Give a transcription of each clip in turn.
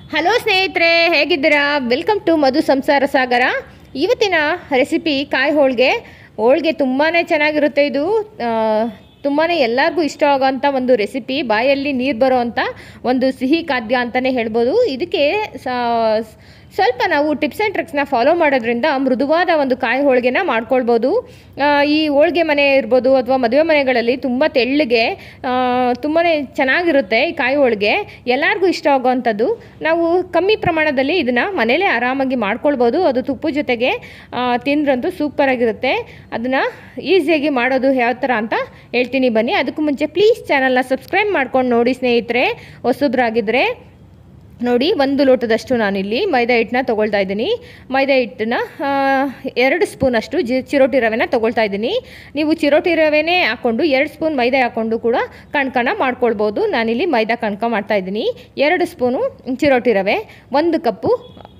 hello ಸ್ನೇಹಿತರೆ ಹೇಗಿದ್ದೀರಾ welcome to ಮಧು ಸಂಸಾರ ಸಾಗರ ಇವತ್ತಿನ ರೆಸಿಪಿ ಕಾಯಿ ಹೋಳಿಗೆ ಹೋಳಿಗೆ ತುಂಬಾ ಚೆನ್ನಾಗಿರುತ್ತೆ ಇದು ತುಂಬಾ ಎಲ್ಲರಿಗೂ ಇಷ್ಟ ಆಗೋವಂಥ ಒಂದು ರೆಸಿಪಿ ಬಾಯಲ್ಲಿ ನೀರು ಬರೋ ಅಂಥ ಒಂದು ಸಿಹಿ ಖಾದ್ಯ ಅಂತಲೇ ಹೇಳ್ಬೋದು ಇದಕ್ಕೆ ಸ- ಸ್ವಲ್ಪ ನಾವು ಟಿಪ್ಸ್ ಆ್ಯಂಡ್ ಟ್ರಿಕ್ಸ್ನ ಫಾಲೋ ಮಾಡೋದ್ರಿಂದ ಮೃದುವಾದ ಒಂದು ಕಾಯಿ ಹೋಳಿಗೆನ ಮಾಡ್ಕೊಳ್ಬೋದು ಆ, ಈ ಹೋಳಿಗೆ ಮನೆ ಇರ್ಬೋದು ಅಥವಾ ಮದುವೆ ಮನೆಗಳಲ್ಲಿ ತುಂಬ ತೆಳ್ಳಗೆ ತುಂಬಾ ಚೆನ್ನಾಗಿರುತ್ತೆ ಈ ಕಾಯಿ ಹೋಳಿಗೆ ಎಲ್ಲರಿಗೂ ಇಷ್ಟ ಆಗೋವಂಥದ್ದು ನಾವು ಕಮ್ಮಿ ಪ್ರಮಾಣದಲ್ಲಿ ಇದನ್ನು ಮನೇಲೇ ಆರಾಮಾಗಿ ಮಾಡ್ಕೊಳ್ಬೋದು ಅದು ತುಪ್ಪದ ಜೊತೆಗೆ ಆ, ತಿಂದ್ರಂತೂ ಸೂಪರಾಗಿರುತ್ತೆ ಅದನ್ನು ಈಸಿಯಾಗಿ ಮಾಡೋದು ಯಾವ ಥರ ಅಂತ ಹೇಳ್ತೀನಿ ಬನ್ನಿ ಅದಕ್ಕೂ ಮುಂಚೆ ಪ್ಲೀಸ್ ಚಾನಲ್ನ ಸಬ್ಸ್ಕ್ರೈಬ್ ಮಾಡ್ಕೊಂಡು ನೋಡಿ ಸ್ನೇಹಿತರೆ ಹೊಸಬ್ರಾಗಿದ್ದರೆ ನೋಡಿ ಒಂದು ಲೋಟದಷ್ಟು ನಾನಿಲ್ಲಿ ಮೈದಾ ಹಿಟ್ಟನ್ನ ತೊಗೊಳ್ತಾ ಇದ್ದೀನಿ ಮೈದಾ ಹಿಟ್ಟನ್ನ ಆ, ಎರಡು ಸ್ಪೂನಷ್ಟು ಜಿ ಚಿರೋಟಿ ರವೆನ ತೊಗೊಳ್ತಾ ಇದ್ದೀನಿ ನೀವು ಚಿರೋಟಿ ರವೆನೇ ಹಾಕ್ಕೊಂಡು ಎರಡು ಸ್ಪೂನ್ ಮೈದಾ ಹಾಕ್ಕೊಂಡು ಕೂಡ ಕಣ್ಕಣ ಮಾಡ್ಕೊಳ್ಬೋದು ನಾನಿಲ್ಲಿ ಮೈದಾ ಕಣ್ಕ ಮಾಡ್ತಾ ಇದ್ದೀನಿ ಎರಡು ಸ್ಪೂನು ಚಿರೋಟಿ ರವೆ ಒಂದು ಕಪ್ಪು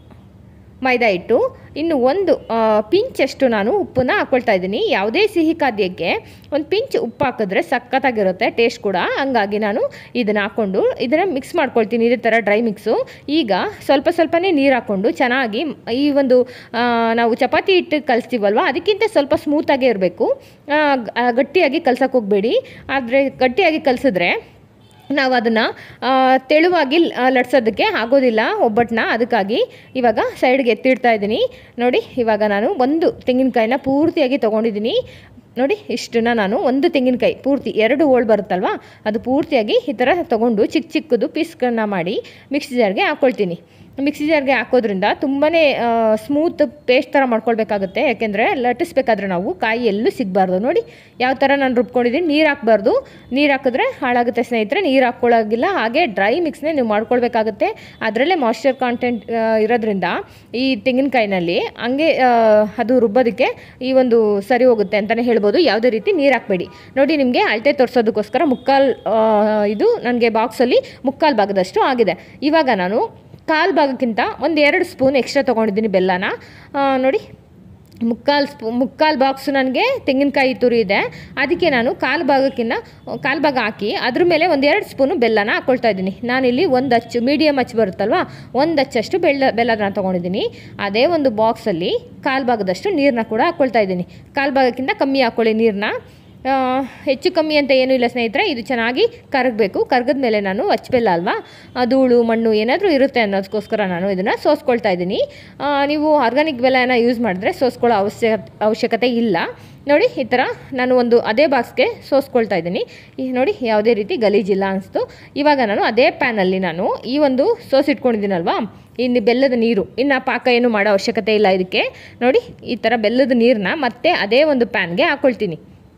ಮೈದಾ ಹಿಟ್ಟು ಇನ್ನು ಒಂದು ಆ, ಪಿಂಚಷ್ಟು ನಾನು ಉಪ್ಪನ್ನ ಹಾಕ್ಕೊಳ್ತಾ ಇದ್ದೀನಿ ಯಾವುದೇ ಸಿಹಿ ಖಾದ್ಯಕ್ಕೆ ಒಂದು ಪಿಂಚ್ ಉಪ್ಪು ಹಾಕಿದ್ರೆ ಸಖತ್ತಾಗಿರುತ್ತೆ ಟೇಸ್ಟ್ ಕೂಡ ಹಂಗಾಗಿ ನಾನು ಇದನ್ನು ಹಾಕ್ಕೊಂಡು ಇದನ್ನು ಮಿಕ್ಸ್ ಮಾಡ್ಕೊಳ್ತೀನಿ ಇದೇ ಥರ ಡ್ರೈ ಮಿಕ್ಸು ಈಗ ಸ್ವಲ್ಪ ಸ್ವಲ್ಪನೇ ನೀರು ಹಾಕ್ಕೊಂಡು ಚೆನ್ನಾಗಿ ಈ ಒಂದು ಆ, ನಾವು ಚಪಾತಿ ಹಿಟ್ಟು ಕಲಿಸ್ತೀವಲ್ವ ಅದಕ್ಕಿಂತ ಸ್ವಲ್ಪ ಸ್ಮೂತಾಗೇ ಇರಬೇಕು ಗಟ್ಟಿಯಾಗಿ ಕಲ್ಸಕ್ಕೆ ಹೋಗಬೇಡಿ ಆದರೆ ಗಟ್ಟಿಯಾಗಿ ಕಲಿಸಿದ್ರೆ ನಾವು ಅದನ್ನು ತೆಳುವಾಗಿ ಆ, ಲಟ್ಸೋದಕ್ಕೆ ಆಗೋದಿಲ್ಲ ಒಬ್ಬಟ್ಟನ್ನ ಅದಕ್ಕಾಗಿ ಇವಾಗ ಸೈಡ್ಗೆ ಎತ್ತಿಡ್ತಾ ಇದ್ದೀನಿ ನೋಡಿ ಇವಾಗ ನಾನು ಒಂದು ತೆಂಗಿನಕಾಯಿನ ಪೂರ್ತಿಯಾಗಿ ತೊಗೊಂಡಿದ್ದೀನಿ ನೋಡಿ ಇಷ್ಟನ್ನ ನಾನು ಒಂದು ತೆಂಗಿನಕಾಯಿ ಪೂರ್ತಿ ಎರಡು ಹೋಳು ಬರುತ್ತಲ್ವ ಅದು ಪೂರ್ತಿಯಾಗಿ ಈ ಥರ ತೊಗೊಂಡು ಚಿಕ್ಕ ಚಿಕ್ಕದು ಪೀಸ್ಗಳನ್ನ ಮಾಡಿ ಮಿಕ್ಸಿ ಜಾರ್ಗೆ ಹಾಕ್ಕೊಳ್ತೀನಿ ಮಿಕ್ಸಿ ಜಾರ್ಗೆ ಹಾಕೋದ್ರಿಂದ ತುಂಬಾ ಸ್ಮೂತ್ ಪೇಸ್ಟ್ ಥರ ಮಾಡ್ಕೊಳ್ಬೇಕಾಗುತ್ತೆ ಯಾಕೆಂದರೆ ಲಟ್ಟಿಸ್ಬೇಕಾದ್ರೆ ನಾವು ಕಾಯಿ ಎಲ್ಲೂ ಸಿಗಬಾರ್ದು ನೋಡಿ ಯಾವ ಥರ ನಾನು ರುಬ್ಕೊಂಡಿದ್ದೀನಿ ನೀರು ಹಾಕ್ಬಾರ್ದು ನೀರು ಹಾಕಿದ್ರೆ ಹಾಳಾಗುತ್ತೆ ಸ್ನೇಹಿತರೆ ನೀರು ಹಾಕ್ಕೊಳ್ಳೋಗಿಲ್ಲ ಹಾಗೆ ಡ್ರೈ ಮಿಕ್ಸ್ನೇ ನೀವು ಮಾಡ್ಕೊಳ್ಬೇಕಾಗುತ್ತೆ ಅದರಲ್ಲೇ ಮಾಯ್ಶ್ಚರ್ ಕಾಂಟೆಂಟ್ ಇರೋದ್ರಿಂದ ಈ ತೆಂಗಿನಕಾಯಿನಲ್ಲಿ ಹಂಗೆ ಆ, ಅದು ರುಬ್ಬೋದಕ್ಕೆ ಈ ಒಂದು ಸರಿ ಹೋಗುತ್ತೆ ಅಂತಲೇ ಹೇಳ್ಬೋದು ಯಾವುದೇ ರೀತಿ ನೀರು ಹಾಕಬೇಡಿ ನೋಡಿ ನಿಮಗೆ ಅಳತೆ ತೋರಿಸೋದಕ್ಕೋಸ್ಕರ ಮುಕ್ಕಾಲು ಆ, ಇದು ನನಗೆ ಬಾಕ್ಸಲ್ಲಿ ಮುಕ್ಕಾಲು ಭಾಗದಷ್ಟು ಆಗಿದೆ ಇವಾಗ ನಾನು ಕಾಲು ಭಾಗಕ್ಕಿಂತ ಒಂದು ಎರಡು ಸ್ಪೂನ್ ಎಕ್ಸ್ಟ್ರಾ ತೊಗೊಂಡಿದ್ದೀನಿ ಬೆಲ್ಲನ ಆ, ನೋಡಿ ಮುಕ್ಕಾಲು ಸ್ಪೂ ಮುಕ್ಕಾಲು ಬಾಕ್ಸ್ ನನಗೆ ತೆಂಗಿನಕಾಯಿ ತುರಿ ಇದೆ ಅದಕ್ಕೆ ನಾನು ಕಾಲು ಭಾಗಕ್ಕಿಂತ ಕಾಲು ಭಾಗ ಹಾಕಿ ಅದ್ರ ಮೇಲೆ ಒಂದು ಎರಡು ಸ್ಪೂನು ಬೆಲ್ಲನ ಹಾಕ್ಕೊಳ್ತಾ ಇದ್ದೀನಿ ನಾನಿಲ್ಲಿ ಒಂದು ಅಚ್ಚು ಮೀಡಿಯಮ್ ಅಚ್ಚು ಬರುತ್ತಲ್ವ ಒಂದು ಅಚ್ಚಷ್ಟು ಬೆಲ್ಲ ಬೆಲ್ಲನ ತೊಗೊಂಡಿದ್ದೀನಿ ಅದೇ ಒಂದು ಬಾಕ್ಸಲ್ಲಿ ಕಾಲು ಭಾಗದಷ್ಟು ನೀರನ್ನ ಕೂಡ ಹಾಕ್ಕೊಳ್ತಾ ಇದ್ದೀನಿ ಕಾಲು ಭಾಗಕ್ಕಿಂತ ಕಮ್ಮಿ ಹಾಕ್ಕೊಳ್ಳಿ ನೀರನ್ನ ಆ, ಹೆಚ್ಚು ಕಮ್ಮಿ ಅಂತ ಏನೂ ಇಲ್ಲ ಸ್ನೇಹಿತರೆ ಇದು ಚೆನ್ನಾಗಿ ಕರಗಬೇಕು ಕರಗದ ಮೇಲೆ ನಾನು ಬೆಲ್ಲ ಅಲ್ವಾ ಆ, ಧೂಳು ಮಣ್ಣು ಏನಾದರೂ ಇರುತ್ತೆ ಅನ್ನೋದಕ್ಕೋಸ್ಕರ ನಾನು ಇದನ್ನು ಸೋಸ್ಕೊಳ್ತಾ ಇದ್ದೀನಿ ಆ, ನೀವು ಆರ್ಗಾನಿಕ್ ಬೆಲ್ಲನ ಯೂಸ್ ಮಾಡಿದ್ರೆ ಸೋಸ್ಕೊಳ್ಳೋ ಅವಶ್ಯ ಅವಶ್ಯಕತೆ ಇಲ್ಲ ನೋಡಿ ಈ ಥರ ನಾನು ಒಂದು ಅದೇ ಬಾಕ್ಸ್ಗೆ ಸೋಸ್ಕೊಳ್ತಾ ಇದ್ದೀನಿ ಈ ನೋಡಿ ಯಾವುದೇ ರೀತಿ ಗಲೀಜಿಲ್ಲ ಅನಿಸ್ತು ಇವಾಗ ನಾನು ಅದೇ ಪ್ಯಾನಲ್ಲಿ ನಾನು ಈ ಒಂದು ಸೋಸ್ ಇಟ್ಕೊಂಡಿದ್ದೀನಲ್ವಾ ಇನ್ನು ಬೆಲ್ಲದ ನೀರು ಇನ್ನು ಪಾಕ ಏನು ಮಾಡೋ ಅವಶ್ಯಕತೆ ಇಲ್ಲ ಇದಕ್ಕೆ ನೋಡಿ ಈ ಥರ ಬೆಲ್ಲದ ನೀರನ್ನ ಮತ್ತೆ ಅದೇ ಒಂದು ಪ್ಯಾನ್ಗೆ ಹಾಕ್ಕೊಳ್ತೀನಿ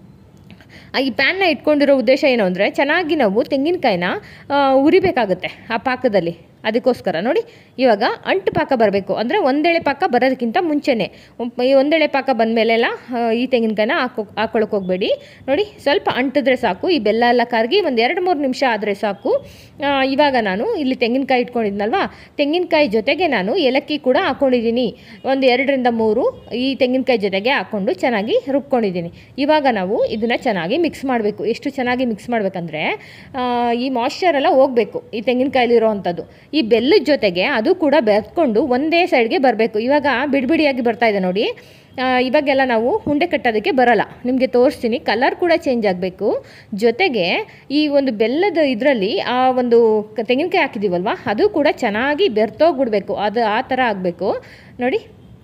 ಆ, ಈ ಪ್ಯಾನ್ನ ಇಟ್ಕೊಂಡಿರೋ ಉದ್ದೇಶ ಏನು ಅಂದರೆ ಚೆನ್ನಾಗಿ ನಾವು ತೆಂಗಿನಕಾಯಿನ ಆ, ಉರಿಬೇಕಾಗುತ್ತೆ ಆ ಪಾಕದಲ್ಲಿ ಅದಕ್ಕೋಸ್ಕರ ನೋಡಿ ಇವಾಗ ಅಂಟು ಪಾಕ ಬರಬೇಕು ಅಂದರೆ ಒಂದೆಳೆ ಪಾಕ ಬರೋದಕ್ಕಿಂತ ಮುಂಚೆನೇ ಒಂದ್- ಈ ಒಂದೆಳೆ ಪಾಕ ಬಂದಮೇಲೆಲ್ಲ ಈ ತೆಂಗಿನಕಾಯಿನ ಹಾಕೋ ಹಾಕೊಳಕ್ಕೆ ಹೋಗಬೇಡಿ ನೋಡಿ ಸ್ವಲ್ಪ ಅಂಟಿದ್ರೆ ಸಾಕು ಈ ಬೆಲ್ಲ ಎಲ್ಲ ಕರಗಿ ಒಂದು ಎರಡು ಮೂರು ನಿಮಿಷ ಆದರೆ ಸಾಕು ಆ, ಇವಾಗ ನಾನು ಇಲ್ಲಿ ತೆಂಗಿನಕಾಯಿ ಇಟ್ಕೊಂಡಿದ್ನಲ್ವಾ ತೆಂಗಿನಕಾಯಿ ಜೊತೆಗೆ ನಾನು ಏಲಕ್ಕಿ ಕೂಡ ಹಾಕ್ಕೊಂಡಿದ್ದೀನಿ ಒಂದು ಎರಡರಿಂದ ಮೂರು ಈ ತೆಂಗಿನಕಾಯಿ ಜೊತೆಗೆ ಹಾಕ್ಕೊಂಡು ಚೆನ್ನಾಗಿ ರುಬ್ಕೊಂಡಿದ್ದೀನಿ ಇವಾಗ ನಾವು ಇದನ್ನು ಚೆನ್ನಾಗಿ ಮಿಕ್ಸ್ ಮಾಡಬೇಕು ಎಷ್ಟು ಚೆನ್ನಾಗಿ ಮಿಕ್ಸ್ ಮಾಡಬೇಕಂದ್ರೆ ಈ ಮಾಯ್ಶ್ಚರ್ ಎಲ್ಲ ಹೋಗಬೇಕು ಈ ತೆಂಗಿನಕಾಯಿಲಿರೋ ಅಂಥದ್ದು ಈ ಬೆಲ್ಲದ ಜೊತೆಗೆ ಅದು ಕೂಡ ಬೆರೆತ್ಕೊಂಡು ಒಂದೇ ಸೈಡ್ಗೆ ಬರಬೇಕು ಇವಾಗ ಬಿಡಿಬಿಡಿಯಾಗಿ ಬರ್ತಾ ಇದೆ ನೋಡಿ ಆ, ಇವಾಗೆಲ್ಲ ನಾವು ಉಂಡೆ ಕಟ್ಟೋದಕ್ಕೆ ಬರಲ್ಲ ನಿಮಗೆ ತೋರಿಸ್ತೀನಿ ಕಲರ್ ಕೂಡ ಚೇಂಜ್ ಆಗಬೇಕು ಜೊತೆಗೆ ಈ ಒಂದು ಬೆಲ್ಲದ ಇದರಲ್ಲಿ ಆ ಒಂದು ಕ- ತೆಂಗಿನಕಾಯಿ ಹಾಕಿದ್ದೀವಲ್ವ ಅದು ಕೂಡ ಚೆನ್ನಾಗಿ ಬೆರ್ತೋಗ್ಬಿಡ್ಬೇಕು ಅದು ಆ ಥರ ಆಗಬೇಕು ನೋಡಿ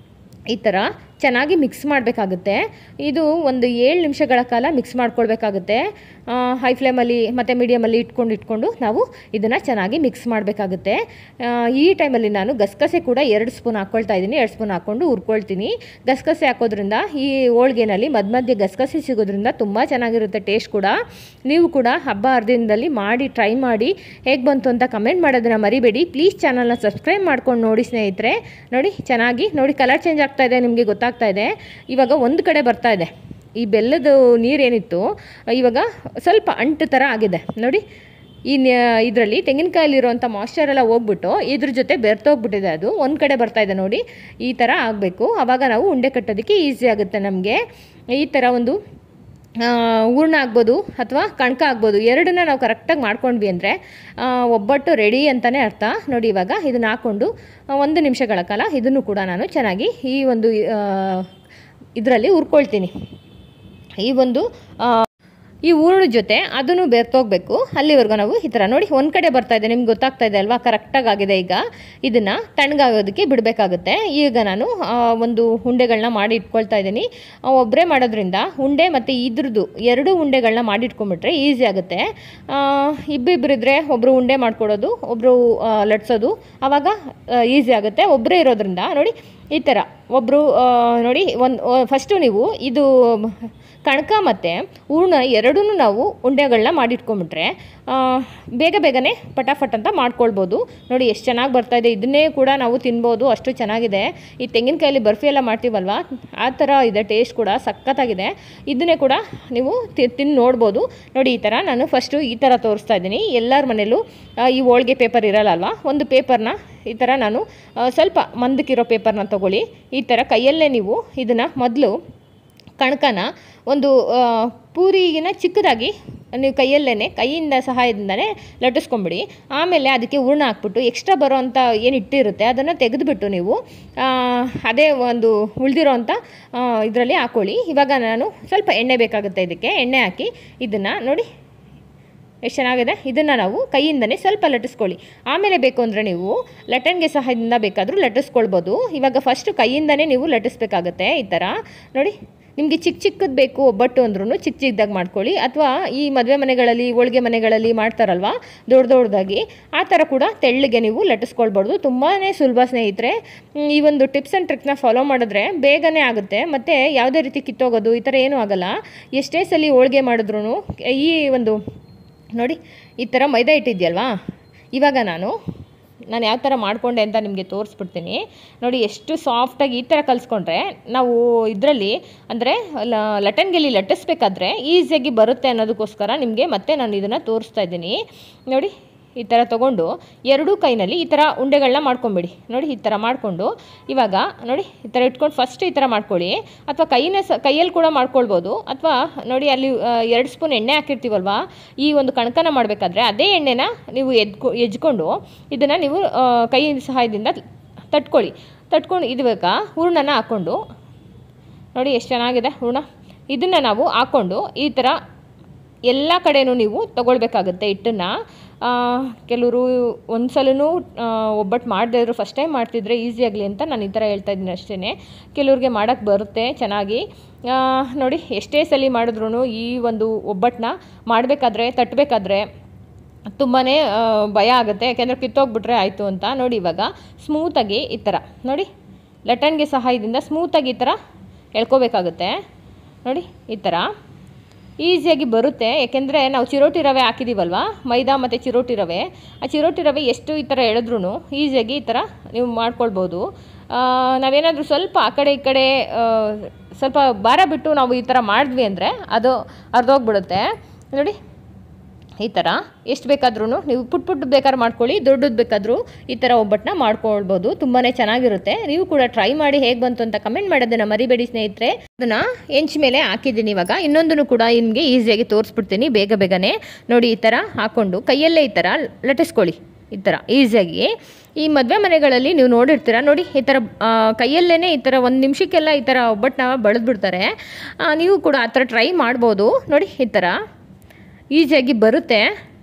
ಈ ಥರ ಚೆನ್ನಾಗಿ ಮಿಕ್ಸ್ ಮಾಡಬೇಕಾಗುತ್ತೆ ಇದು ಒಂದು ಏಳು ನಿಮಿಷಗಳ ಕಾಲ ಮಿಕ್ಸ್ ಮಾಡ್ಕೊಳ್ಬೇಕಾಗುತ್ತೆ ಹೈ ಫ್ಲೇಮಲ್ಲಿ ಮತ್ತು ಮೀಡಿಯಮಲ್ಲಿ ಇಟ್ಕೊಂಡು ಇಟ್ಕೊಂಡು ನಾವು ಇದನ್ನು ಚೆನ್ನಾಗಿ ಮಿಕ್ಸ್ ಮಾಡಬೇಕಾಗುತ್ತೆ ಈ ಟೈಮಲ್ಲಿ ನಾನು ಗಸಗಸೆ ಕೂಡ ಎರಡು ಸ್ಪೂನ್ ಹಾಕ್ಕೊಳ್ತಾ ಇದ್ದೀನಿ ಎರಡು ಸ್ಪೂನ್ ಹಾಕ್ಕೊಂಡು ಹುರ್ಕೊಳ್ತೀನಿ ಗಸಗಸೆ ಹಾಕೋದ್ರಿಂದ ಈ ಹೋಳ್ಗೆನಲ್ಲಿ ಮಧ್ಯ ಮಧ್ಯೆ ಗಸಗಸೆ ಸಿಗೋದ್ರಿಂದ ತುಂಬ ಚೆನ್ನಾಗಿರುತ್ತೆ ಟೇಸ್ಟ್ ಕೂಡ ನೀವು ಕೂಡ ಹಬ್ಬ ಹರಿದಿನದಲ್ಲಿ ಮಾಡಿ ಟ್ರೈ ಮಾಡಿ ಹೇಗೆ ಬಂತು ಅಂತ ಕಮೆಂಟ್ ಮಾಡೋದನ್ನ ಮರಿಬೇಡಿ ಪ್ಲೀಸ್ ಚಾನಲ್ನ ಸಬ್ಸ್ಕ್ರೈಬ್ ಮಾಡ್ಕೊಂಡು ನೋಡಿ ಸ್ನೇಹಿತರೆ ನೋಡಿ ಚೆನ್ನಾಗಿ ನೋಡಿ ಕಲರ್ ಚೇಂಜ್ ಆಗ್ತಾ ಇದೆ ನಿಮಗೆ ಗೊತ್ತಾಗ್ತಾ ಇದೆ ಇವಾಗ ಒಂದು ಕಡೆ ಬರ್ತಾ ಇದೆ ಈ ಬೆಲ್ಲದ ನೀರೇನಿತ್ತು ಇವಾಗ ಸ್ವಲ್ಪ ಅಂಟು ಥರ ಆಗಿದೆ ನೋಡಿ ಈ ಇದರಲ್ಲಿ ತೆಂಗಿನಕಾಯಲ್ಲಿರುವಂಥ ಮಾಯ್ಶ್ಚರ್ ಎಲ್ಲ ಹೋಗ್ಬಿಟ್ಟು ಇದ್ರ ಜೊತೆ ಬೆರ್ತೋಗ್ಬಿಟ್ಟಿದೆ ಅದು ಒಂದು ಕಡೆ ಬರ್ತಾ ಇದೆ ನೋಡಿ ಈ ಥರ ಆಗಬೇಕು ಆವಾಗ ನಾವು ಉಂಡೆ ಕಟ್ಟೋದಕ್ಕೆ ಈಸಿ ಆಗುತ್ತೆ ನಮಗೆ ಈ ಥರ ಒಂದು ಆ, ಹೂರ್ಣ ಆಗ್ಬೋದು ಅಥವಾ ಕಣಕ ಆಗ್ಬೋದು ಎರಡನ್ನ ನಾವು ಕರೆಕ್ಟಾಗಿ ಮಾಡ್ಕೊಂಡ್ವಿ ಅಂದರೆ ಒಬ್ಬಟ್ಟು ರೆಡಿ ಅಂತಲೇ ಅರ್ಥ ನೋಡಿ ಇವಾಗ ಇದನ್ನು ಹಾಕ್ಕೊಂಡು ಆ, ಒಂದು ನಿಮಿಷಗಳ ಕಾಲ ಇದನ್ನು ಕೂಡ ನಾನು ಚೆನ್ನಾಗಿ ಈ ಒಂದು ಇದರಲ್ಲಿ ಹುರ್ಕೊಳ್ತೀನಿ ಈ ಒಂದು ಆ, ಈ ಹೂರ್ಣ ಜೊತೆ ಅದನ್ನು ಬೆರ್ತೋಗ್ಬೇಕು ಅಲ್ಲಿವರೆಗೂ ನಾವು ಈ ಥರ ನೋಡಿ ಒಂದು ಕಡೆ ಬರ್ತಾ ಇದೆ ನಿಮ್ಗೆ ಗೊತ್ತಾಗ್ತಾ ಇದೆ ಅಲ್ವಾ ಕರೆಕ್ಟಾಗಿ ಆಗಿದೆ ಈಗ ಇದನ್ನು ತಣ್ಣಗಾಗೋದಕ್ಕೆ ಬಿಡಬೇಕಾಗುತ್ತೆ ಈಗ ನಾನು ಆ, ಒಂದು ಉಂಡೆಗಳನ್ನ ಮಾಡಿ ಇಟ್ಕೊಳ್ತಾ ಇದ್ದೀನಿ ಒಬ್ಬರೇ ಮಾಡೋದ್ರಿಂದ ಉಂಡೆ ಮತ್ತು ಇದ್ರದ್ದು ಎರಡು ಉಂಡೆಗಳನ್ನ ಮಾಡಿ ಇಟ್ಕೊಂಡ್ಬಿಟ್ರೆ ಈಸಿ ಆಗುತ್ತೆ ಇಬ್ಬಿಬ್ಬರಿದ್ರೆ ಒಬ್ಬರು ಉಂಡೆ ಮಾಡ್ಕೊಡೋದು ಒಬ್ಬರು ಲಟ್ಸೋದು ಆವಾಗ ಈಸಿ ಆಗುತ್ತೆ ಒಬ್ಬರೇ ಇರೋದ್ರಿಂದ ನೋಡಿ ಈ ಥರ ಒಬ್ಬರು ನೋಡಿ ಒಂದು ಫಸ್ಟು ನೀವು ಇದು ಕಣಕ ಮತ್ತು ಹೂರ್ಣ ಎರಡೂ ನಾವು ಉಂಡೆಗಳನ್ನ ಮಾಡಿಟ್ಕೊಂಬಿಟ್ರೆ ಆ, ಬೇಗ ಬೇಗನೆ ಪಟಾಫಟ್ ಅಂತ ಮಾಡ್ಕೊಳ್ಬೋದು ನೋಡಿ ಎಷ್ಟು ಚೆನ್ನಾಗಿ ಬರ್ತಾಯಿದೆ ಇದನ್ನೇ ಕೂಡ ನಾವು ತಿನ್ಬೋದು ಅಷ್ಟು ಚೆನ್ನಾಗಿದೆ ಈ ತೆಂಗಿನಕಾಯಲ್ಲಿ ಬರ್ಫಿ ಎಲ್ಲ ಮಾಡ್ತೀವಲ್ವ ಆ ಥರ ಇದೆ ಟೇಸ್ಟ್ ಕೂಡ ಸಖತ್ತಾಗಿದೆ ಇದನ್ನೇ ಕೂಡ ನೀವು ತಿ- ತಿಂದು ನೋಡ್ಬೋದು ನೋಡಿ ಈ ಥರ ನಾನು ಫಸ್ಟು ಈ ಥರ ತೋರಿಸ್ತಾ ಇದ್ದೀನಿ ಎಲ್ಲರ ಮನೇಲೂ ಆ, ಈ ಹೋಳ್ಗೆ ಪೇಪರ್ ಇರಲ್ಲ ಅಲ್ವಾ ಒಂದು ಪೇಪರ್ನ ಈ ಥರ ನಾನು ಆ, ಸ್ವಲ್ಪ ಮಂದಕ್ಕಿರೋ ಪೇಪರ್ನ ತೊಗೊಳ್ಳಿ ಈ ಥರ ಕೈಯಲ್ಲೇ ನೀವು ಇದನ್ನು ಮೊದಲು ಕಣಕನ ಒಂದು ಆ, ಪೂರಿಗಿನ ಚಿಕ್ಕದಾಗಿ ನೀವು ಕೈಯಲ್ಲೇ ಕೈಯಿಂದ ಸಹಾಯದಿಂದನೇ ಲಟ್ಟಿಸ್ಕೊಂಬಿಡಿ ಆಮೇಲೆ ಅದಕ್ಕೆ ಹೂರ್ಣ ಹಾಕ್ಬಿಟ್ಟು ಎಕ್ಸ್ಟ್ರಾ ಬರೋ ಅಂಥ ಏನು ಇಟ್ಟಿರುತ್ತೆ ಅದನ್ನು ತೆಗೆದುಬಿಟ್ಟು ನೀವು ಆ, ಅದೇ ಒಂದು ಉಳಿದಿರೋ ಅಂಥ ಇದರಲ್ಲಿ ಹಾಕ್ಕೊಳ್ಳಿ ಇವಾಗ ನಾನು ಸ್ವಲ್ಪ ಎಣ್ಣೆ ಬೇಕಾಗುತ್ತೆ ಇದಕ್ಕೆ ಎಣ್ಣೆ ಹಾಕಿ ಇದನ್ನು ನೋಡಿ ಎಷ್ಟು ಚೆನ್ನಾಗಿದೆ ಇದನ್ನು ನಾವು ಕೈಯಿಂದನೇ ಸ್ವಲ್ಪ ಲಟ್ಟಿಸ್ಕೊಳ್ಳಿ ಆಮೇಲೆ ಬೇಕು ಅಂದರೆ ನೀವು ಲಟನ್ಗೆ ಸಹಾಯದಿಂದ ಬೇಕಾದರೂ ಲಟ್ಟಿಸ್ಕೊಳ್ಬೋದು ಇವಾಗ ಫಸ್ಟು ಕೈಯಿಂದನೇ ನೀವು ಲಟ್ಟಿಸ್ಬೇಕಾಗತ್ತೆ ಈ ಥರ ನೋಡಿ ನಿಮಗೆ ಚಿಕ್ಕ ಚಿಕ್ಕದು ಬೇಕು ಒಬ್ಬಟ್ಟು ಅಂದ್ರೂ ಚಿಕ್ಕ ಚಿಕ್ಕದಾಗಿ ಮಾಡ್ಕೊಳ್ಳಿ ಅಥವಾ ಈ ಮದುವೆ ಮನೆಗಳಲ್ಲಿ ಹೋಳಿಗೆ ಮನೆಗಳಲ್ಲಿ ಮಾಡ್ತಾರಲ್ವ ದೊಡ್ಡ ದೊಡ್ಡದಾಗಿ ಆ ಥರ ಕೂಡ ತೆಳ್ಳಗೆ ನೀವು ಲಟ್ಟಿಸ್ಕೊಳ್ಬಾರ್ದು ತುಂಬಾ ಸುಲಭ ಸ್ನೇಹಿತರೆ ಹ್ಮ್, ಈ ಒಂದು ಟಿಪ್ಸ್ ಆ್ಯಂಡ್ ಟ್ರಿಕ್ನ ಫಾಲೋ ಮಾಡಿದ್ರೆ ಬೇಗನೆ ಆಗುತ್ತೆ ಮತ್ತು ಯಾವುದೇ ರೀತಿ ಕಿತ್ತೋಗೋದು ಈ ಥರ ಏನೂ ಆಗಲ್ಲ ಎಷ್ಟೇ ಸಲ ಹೋಳಿಗೆ ಮಾಡಿದ್ರು ಈ ಒಂದು ನೋಡಿ ಈ ಥರ ಮೈದಾ ಹಿಟ್ಟಿದೆಯಲ್ವಾ ಇವಾಗ ನಾನು ನಾನು ಯಾವ ಥರ ಮಾಡಿಕೊಂಡೆ ಅಂತ ನಿಮಗೆ ತೋರಿಸ್ಬಿಡ್ತೀನಿ ನೋಡಿ ಎಷ್ಟು ಸಾಫ್ಟಾಗಿ ಈ ಥರ ಕಲಿಸ್ಕೊಂಡ್ರೆ ನಾವು ಇದರಲ್ಲಿ ಅಂದರೆ ಲಟನ್ಗೆಲಿ ಲಟ್ಟಿಸ್ಬೇಕಾದ್ರೆ ಈಸಿಯಾಗಿ ಬರುತ್ತೆ ಅನ್ನೋದಕ್ಕೋಸ್ಕರ ನಿಮಗೆ ಮತ್ತೆ ನಾನು ಇದನ್ನು ತೋರಿಸ್ತಾ ಇದ್ದೀನಿ ನೋಡಿ ಈ ಥರ ತೊಗೊಂಡು ಎರಡೂ ಕೈನಲ್ಲಿ ಈ ಥರ ಉಂಡೆಗಳನ್ನ ಮಾಡ್ಕೊಂಬಿಡಿ ನೋಡಿ ಈ ಥರ ಮಾಡಿಕೊಂಡು ಇವಾಗ ನೋಡಿ ಈ ಥರ ಇಟ್ಕೊಂಡು ಫಸ್ಟ್ ಈ ಥರ ಮಾಡ್ಕೊಳ್ಳಿ ಅಥವಾ ಕೈನೇ ಸ ಕೈಯಲ್ಲಿ ಕೂಡ ಮಾಡ್ಕೊಳ್ಬೋದು ಅಥವಾ ನೋಡಿ ಅಲ್ಲಿ ಎರಡು ಸ್ಪೂನ್ ಎಣ್ಣೆ ಹಾಕಿರ್ತೀವಲ್ವಾ ಈ ಒಂದು ಕಣಕನ ಮಾಡಬೇಕಾದ್ರೆ ಅದೇ ಎಣ್ಣೆನ ನೀವು ಎದ್ಕೊ ಎಜ್ಕೊಂಡು ಇದನ್ನು ನೀವು ಆ, ಕೈ ಸಹಾಯದಿಂದ ತಟ್ಕೊಳ್ಳಿ ತಟ್ಕೊಂಡು ಇದುವಾಗ ಹೂರ್ಣನ ಹಾಕ್ಕೊಂಡು ನೋಡಿ ಎಷ್ಟು ಚೆನ್ನಾಗಿದೆ ಹೂರ್ಣ ಇದನ್ನು ನಾವು ಹಾಕ್ಕೊಂಡು ಈ ಥರ ಎಲ್ಲ ಕಡೆನೂ ನೀವು ತಗೊಳ್ಬೇಕಾಗುತ್ತೆ ಹಿಟ್ಟನ್ನು ಕೆಲವರು ಒಂದು ಸಲನೂ ಒಬ್ಬಟ್ಟು ಮಾಡದೇ ಇದ್ರು ಫಸ್ಟ್ ಟೈಮ್ ಮಾಡ್ತಿದ್ರೆ ಈಸಿ ಆಗಲಿ ಅಂತ ನಾನು ಈ ಥರ ಹೇಳ್ತಾ ಇದ್ದೀನಿ ಅಷ್ಟೇ ಕೆಲವ್ರಿಗೆ ಮಾಡೋಕ್ಕೆ ಬರುತ್ತೆ ಚೆನ್ನಾಗಿ ಆ, ನೋಡಿ ಎಷ್ಟೇ ಸಲ ಮಾಡಿದ್ರು ಈ ಒಂದು ಒಬ್ಬಟ್ಟನ್ನ ಮಾಡಬೇಕಾದ್ರೆ ತಟ್ಟಬೇಕಾದ್ರೆ ತುಂಬಾ ಭಯ ಆಗುತ್ತೆ ಯಾಕೆಂದರೆ ಕಿತ್ತೋಗ್ಬಿಟ್ರೆ ಆಯಿತು ಅಂತ ನೋಡಿ ಇವಾಗ ಸ್ಮೂತಾಗಿ ಈ ಥರ ನೋಡಿ ಲಟನ್ಗೆ ಸಹಾಯದಿಂದ ಸ್ಮೂತಾಗಿ ಈ ಥರ ಎಳ್ಕೋಬೇಕಾಗುತ್ತೆ ನೋಡಿ ಈ ಥರ ಈಸಿಯಾಗಿ ಬರುತ್ತೆ ಯಾಕೆಂದರೆ ನಾವು ಚಿರೋಟಿ ರವೆ ಹಾಕಿದ್ದೀವಲ್ವ ಮೈದಾ ಮತ್ತು ಚಿರೋಟಿ ರವೆ ಆ ಚಿರೋಟಿ ರವೆ ಎಷ್ಟು ಈ ಥರ ಎಳೆದ್ರೂ ಈಸಿಯಾಗಿ ಈ ಥರ ನೀವು ಮಾಡ್ಕೊಳ್ಬೋದು ಆ, ನಾವೇನಾದರೂ ಸ್ವಲ್ಪ ಆ ಕಡೆ ಈ ಕಡೆ ಆ, ಸ್ವಲ್ಪ ಭಾರ ಬಿಟ್ಟು ನಾವು ಈ ಥರ ಮಾಡಿದ್ವಿ ಅಂದರೆ ಅದು ಅರ್ಧೋಗ್ಬಿಡುತ್ತೆ ನೋಡಿ ಈ ಥರ ಎಷ್ಟು ಬೇಕಾದ್ರೂ ನೀವು ಪುಟ್ ಪುಟ್ ಬೇಕಾದ್ರೆ ಮಾಡ್ಕೊಳ್ಳಿ ದೊಡ್ಡದು ಬೇಕಾದರೂ ಈ ಥರ ಒಬ್ಬಟ್ಟನ್ನ ಮಾಡ್ಕೊಳ್ಬೋದು ತುಂಬಾ ಚೆನ್ನಾಗಿರುತ್ತೆ ನೀವು ಕೂಡ ಟ್ರೈ ಮಾಡಿ ಹೇಗೆ ಬಂತು ಅಂತ ಕಮೆಂಟ್ ಮಾಡೋದನ್ನು ಮರಿಬೇಡಿ ಸ್ನೇಹಿತರೆ ಅದನ್ನು ಹೆಂಚ್ ಮೇಲೆ ಹಾಕಿದ್ದೀನಿ ಇವಾಗ ಇನ್ನೊಂದನ್ನು ಕೂಡ ನಿಮಗೆ ಈಸಿಯಾಗಿ ತೋರಿಸ್ಬಿಡ್ತೀನಿ ಬೇಗ ಬೇಗನೆ ನೋಡಿ ಈ ಥರ ಹಾಕ್ಕೊಂಡು ಕೈಯಲ್ಲೇ ಈ ಥರ ಲಟ್ಟಿಸ್ಕೊಳ್ಳಿ ಈ ಥರ ಈಸಿಯಾಗಿ ಈ ಮದುವೆ ಮನೆಗಳಲ್ಲಿ ನೀವು ನೋಡಿರ್ತೀರ ನೋಡಿ ಈ ಥರ ಆ, ಕೈಯಲ್ಲೇ ಈ ಥರ ಒಂದು ನಿಮಿಷಕ್ಕೆಲ್ಲ ಈ ಥರ ಒಬ್ಬಟ್ಟನ್ನ ಬಳಿದ್ಬಿಡ್ತಾರೆ ಆ, ನೀವು ಕೂಡ ಆ ಥರ ಟ್ರೈ ಮಾಡ್ಬೋದು ನೋಡಿ ಈ ಥರ ಈಸಿಯಾಗಿ ಬರುತ್ತೆ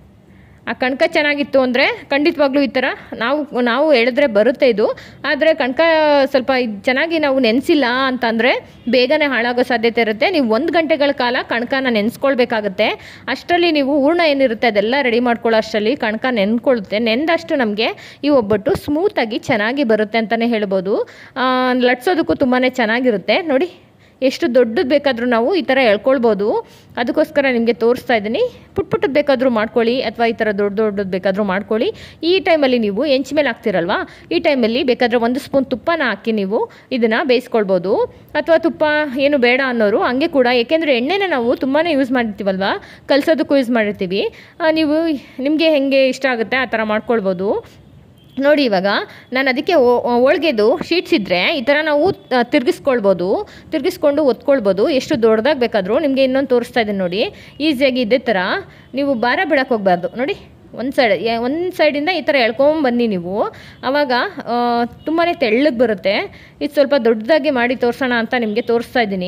ಆ ಕಣಕ ಚೆನ್ನಾಗಿತ್ತು ಅಂದರೆ ಖಂಡಿತವಾಗ್ಲೂ ಈ ಥರ ನಾವು ನಾವು ಹೇಳಿದ್ರೆ ಬರುತ್ತೆ ಇದು ಆದರೆ ಕಣಕ ಸ್ವಲ್ಪ ಇದ್ ಚೆನ್ನಾಗಿ ನಾವು ನೆನೆಸಿಲ್ಲ ಅಂತಂದರೆ ಬೇಗನೆ ಹಾಳಾಗೋ ಸಾಧ್ಯತೆ ಇರುತ್ತೆ ನೀವು ಒಂದು ಗಂಟೆಗಳ ಕಾಲ ಕಣಕನ ನೆನೆಸ್ಕೊಳ್ಬೇಕಾಗತ್ತೆ ಅಷ್ಟರಲ್ಲಿ ನೀವು ಹೂರ್ಣ ಏನಿರುತ್ತೆ ಅದೆಲ್ಲ ರೆಡಿ ಮಾಡ್ಕೊಳ್ಳೋ ಅಷ್ಟರಲ್ಲಿ ಕಣಕ ನೆನ್ಕೊಳ್ಳುತ್ತೆ ನೆಂದಷ್ಟು ನಮಗೆ ಈ ಒಬ್ಬಟ್ಟು ಸ್ಮೂತಾಗಿ ಚೆನ್ನಾಗಿ ಬರುತ್ತೆ ಅಂತಲೇ ಹೇಳ್ಬೋದು ಆ, ಲಟ್ಸೋದಕ್ಕೂ ತುಂಬಾ ಚೆನ್ನಾಗಿರುತ್ತೆ ನೋಡಿ ಎಷ್ಟು ದೊಡ್ಡದು ಬೇಕಾದರೂ ನಾವು ಈ ಥರ ಎಳ್ಕೊಳ್ಬೋದು ಅದಕ್ಕೋಸ್ಕರ ನಿಮಗೆ ತೋರಿಸ್ತಾ ಇದ್ದೀನಿ ಪುಟ್ ಪುಟ್ಟದ್ದು ಬೇಕಾದರೂ ಮಾಡ್ಕೊಳ್ಳಿ ಅಥವಾ ಈ ಥರ ದೊಡ್ಡ ದೊಡ್ಡದು ಬೇಕಾದರೂ ಮಾಡ್ಕೊಳ್ಳಿ ಈ ಟೈಮಲ್ಲಿ ನೀವು ಹೆಂಚ್ ಮೇಲೆ ಹಾಕ್ತಿರಲ್ವಾ ಈ ಟೈಮಲ್ಲಿ ಬೇಕಾದರೆ ಒಂದು ಸ್ಪೂನ್ ತುಪ್ಪನ ಹಾಕಿ ನೀವು ಇದನ್ನು ಬೇಯಿಸ್ಕೊಳ್ಬೋದು ಅಥವಾ ತುಪ್ಪ ಏನು ಬೇಡ ಅನ್ನೋರು ಹಂಗೆ ಕೂಡ ಏಕೆಂದರೆ ಎಣ್ಣೆನ ನಾವು ತುಂಬಾ ಯೂಸ್ ಮಾಡಿರ್ತೀವಲ್ವಾ ಕಲ್ಸೋದಕ್ಕೂ ಯೂಸ್ ಮಾಡಿರ್ತೀವಿ ಆ, ನೀವು ನಿಮಗೆ ಹೆಂಗೆ ಇಷ್ಟ ಆಗುತ್ತೆ ಆ ಥರ ಮಾಡ್ಕೊಳ್ಬೋದು ನೋಡಿ ಇವಾಗ ನಾನು ಅದಕ್ಕೆ ಹೋಳ್ಗೆದು ಶೀಟ್ಸ್ ಇದ್ದರೆ ಈ ಥರ ನಾವು ಆ, ತಿರ್ಗಿಸ್ಕೊಳ್ಬೋದು ತಿರ್ಗಿಸ್ಕೊಂಡು ಒತ್ಕೊಳ್ಬೋದು ಎಷ್ಟು ದೊಡ್ಡದಾಗಿ ಬೇಕಾದರೂ ನಿಮಗೆ ಇನ್ನೊಂದು ತೋರಿಸ್ತಾ ಇದ್ದೀನಿ ನೋಡಿ ಈಸಿಯಾಗಿ ಇದೇ ಥರ ನೀವು ಭಾರ ಬಿಡಕ್ಕೆ ಹೋಗಬಾರ್ದು ನೋಡಿ ಒಂದು ಸೈಡ್ ಒಂದು ಸೈಡಿಂದ ಈ ಥರ ಎಳ್ಕೊಂಬನ್ನಿ ನೀವು ಆವಾಗ ತುಂಬಾ ತೆಳ್ಳಗೆ ಬರುತ್ತೆ ಇದು ಸ್ವಲ್ಪ ದೊಡ್ಡದಾಗಿ ಮಾಡಿ ತೋರಿಸೋಣ ಅಂತ ನಿಮಗೆ ತೋರಿಸ್ತಾ ಇದ್ದೀನಿ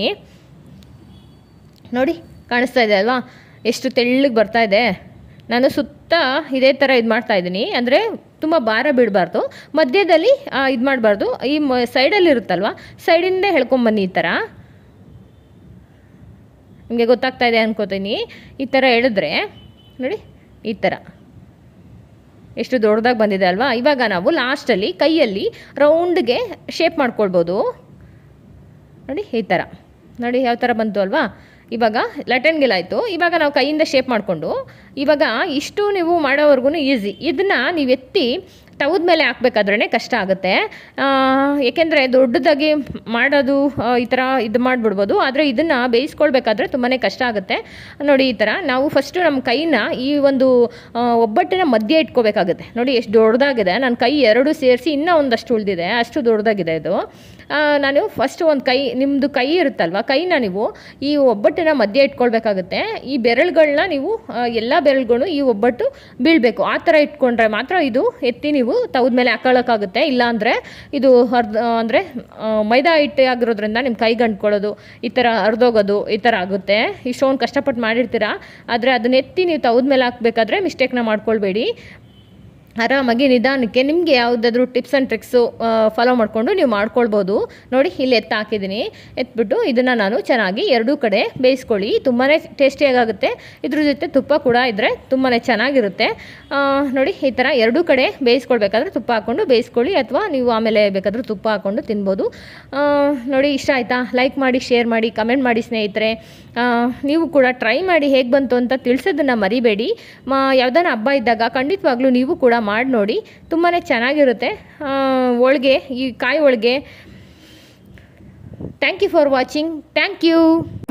ನೋಡಿ ಕಾಣಿಸ್ತಾ ಇದೆ ಅಲ್ವಾ ಎಷ್ಟು ತೆಳ್ಳಗೆ ಬರ್ತಾ ಇದೆ ನಾನು ಸುತ್ತ ಇದೇ ಥರ ಇದು ಮಾಡ್ತಾ ಇದ್ದೀನಿ ಅಂದರೆ ತುಂಬ ಭಾರ ಬಿಡಬಾರ್ದು ಮಧ್ಯದಲ್ಲಿ ಇದು ಮಾಡಬಾರ್ದು ಈ ಮ ಸೈಡಲ್ಲಿ ಇರುತ್ತಲ್ವ ಸೈಡಿಂದ ಹೇಳ್ಕೊಂಬನ್ನಿ ಈ ಥರ ನಿಮಗೆ ಗೊತ್ತಾಗ್ತಾ ಇದೆ ಅನ್ಕೋತೀನಿ ಈ ಥರ ಎಳೆದ್ರೆ ನೋಡಿ ಈ ಥರ ಎಷ್ಟು ದೊಡ್ಡದಾಗಿ ಬಂದಿದೆ ಅಲ್ವಾ ಇವಾಗ ನಾವು ಲಾಸ್ಟಲ್ಲಿ ಕೈಯಲ್ಲಿ ರೌಂಡ್ಗೆ ಶೇಪ್ ಮಾಡ್ಕೊಳ್ಬೋದು ನೋಡಿ ಈ ಥರ ನೋಡಿ ಯಾವ ಥರ ಬಂತು ಅಲ್ವಾ ಇವಾಗ ಲಟನ್ಗೆಲ್ ಆಯಿತು ಇವಾಗ ನಾವು ಕೈಯಿಂದ ಶೇಪ್ ಮಾಡಿಕೊಂಡು ಇವಾಗ ಇಷ್ಟು ನೀವು ಮಾಡೋವರೆಗೂ ಈಸಿ ಇದನ್ನು ನೀವು ಎತ್ತಿ ತವದ ಮೇಲೆ ಹಾಕ್ಬೇಕಾದ್ರೇ ಕಷ್ಟ ಆಗುತ್ತೆ ಏಕೆಂದರೆ ದೊಡ್ಡದಾಗಿ ಮಾಡೋದು ಆ, ಈ ಥರ ಇದು ಮಾಡಿಬಿಡ್ಬೋದು ಆದರೆ ಇದನ್ನು ಬೇಯಿಸ್ಕೊಳ್ಬೇಕಾದ್ರೆ ತುಂಬಾ ಕಷ್ಟ ಆಗುತ್ತೆ ನೋಡಿ ಈ ಥರ ನಾವು ಫಸ್ಟು ನಮ್ಮ ಕೈನ ಈ ಒಂದು ಆ, ಒಬ್ಬಟ್ಟಿನ ಮಧ್ಯೆ ಇಟ್ಕೋಬೇಕಾಗುತ್ತೆ ನೋಡಿ ಎಷ್ಟು ದೊಡ್ಡದಾಗಿದೆ ನನ್ನ ಕೈ ಎರಡು ಸೇರಿಸಿ ಇನ್ನೂ ಒಂದಷ್ಟು ಉಳಿದಿದೆ ಅಷ್ಟು ದೊಡ್ಡದಾಗಿದೆ ಇದು ಆ, ನಾನು ಫಸ್ಟ್ ಒಂದು ಕೈ ನಿಮ್ಮದು ಕೈ ಇರುತ್ತಲ್ವ ಕೈನ ನೀವು ಈ ಒಬ್ಬಟ್ಟಿನ ಮಧ್ಯೆ ಇಟ್ಕೊಳ್ಬೇಕಾಗುತ್ತೆ ಈ ಬೆರಳುಗಳನ್ನ ನೀವು ಎಲ್ಲ ಬೆರಳುಗಳು ಈ ಒಬ್ಬಟ್ಟು ಬೀಳಬೇಕು ಆ ಥರ ಇಟ್ಕೊಂಡ್ರೆ ಮಾತ್ರ ಇದು ಎತ್ತಿ ನೀವು ತವದ ಮೇಲೆ ಹಾಕೊಳ್ಳೋಕ್ಕಾಗುತ್ತೆ ಇಲ್ಲಾಂದರೆ ಇದು ಹರ್ದ್ ಅಂದರೆ ಮೈದಾ ಹಿಟ್ಟು ಆಗಿರೋದ್ರಿಂದ ನಿಮ್ಮ ಕೈಗೆ ಅಂಟ್ಕೊಳ್ಳೋದು ಈ ಥರ ಹರಿದೋಗೋದು ಈ ಥರ ಆಗುತ್ತೆ ಇಷ್ಟೊಂದು ಕಷ್ಟಪಟ್ಟು ಮಾಡಿರ್ತೀರ ಆದರೆ ಅದನ್ನ ಎತ್ತಿ ನೀವು ತವದ ಮೇಲೆ ಹಾಕಬೇಕಾದ್ರೆ ಮಿಸ್ಟೇಕ್ನ ಮಾಡ್ಕೊಳ್ಬೇಡಿ ಆರಾಮಾಗಿ ನಿಧಾನಕ್ಕೆ ನಿಮಗೆ ಯಾವುದಾದ್ರೂ ಟಿಪ್ಸ್ ಆ್ಯಂಡ್ ಟ್ರಿಕ್ಸು ಫಾಲೋ ಮಾಡಿಕೊಂಡು ನೀವು ಮಾಡ್ಕೊಳ್ಬೋದು ನೋಡಿ ಇಲ್ಲಿ ಎತ್ತ ಹಾಕಿದ್ದೀನಿ ಎತ್ಬಿಟ್ಟು ಇದನ್ನು ನಾನು ಚೆನ್ನಾಗಿ ಎರಡೂ ಕಡೆ ಬೇಯಿಸ್ಕೊಳ್ಳಿ ತುಂಬಾ ಟೇಸ್ಟಿಯಾಗುತ್ತೆ ಇದ್ರ ಜೊತೆ ತುಪ್ಪ ಕೂಡ ಇದ್ದರೆ ತುಂಬಾ ಚೆನ್ನಾಗಿರುತ್ತೆ ಆ, ನೋಡಿ ಈ ಥರ ಎರಡೂ ಕಡೆ ಬೇಯಿಸ್ಕೊಳ್ಬೇಕಾದ್ರೆ ತುಪ್ಪ ಹಾಕ್ಕೊಂಡು ಬೇಯಿಸ್ಕೊಳ್ಳಿ ಅಥವಾ ನೀವು ಆಮೇಲೆ ಬೇಕಾದರೂ ತುಪ್ಪ ಹಾಕ್ಕೊಂಡು ತಿನ್ಬೋದು ಆ, ನೋಡಿ ಇಷ್ಟ ಆಯಿತಾ ಲೈಕ್ ಮಾಡಿ ಶೇರ್ ಮಾಡಿ ಕಮೆಂಟ್ ಮಾಡಿ ಸ್ನೇಹಿತರೆ ಆ, ನೀವು ಕೂಡ ಟ್ರೈ ಮಾಡಿ ಹೇಗೆ ಬಂತು ಅಂತ ತಿಳಿಸೋದನ್ನು ಮರಿಬೇಡಿ ಮಾ ಯಾವ್ದಾನ ಹಬ್ಬ ಇದ್ದಾಗ ಖಂಡಿತವಾಗ್ಲೂ ನೀವು ಕೂಡ ಮಾಡಿ ನೋಡಿ ತುಂಬಾ ಚೆನ್ನಾಗಿರುತ್ತೆ ಆ, ಹೋಳ್ಗೆ ಈ ಕಾಯಿ ಹೋಳ್ಗೆ thank you for watching thank you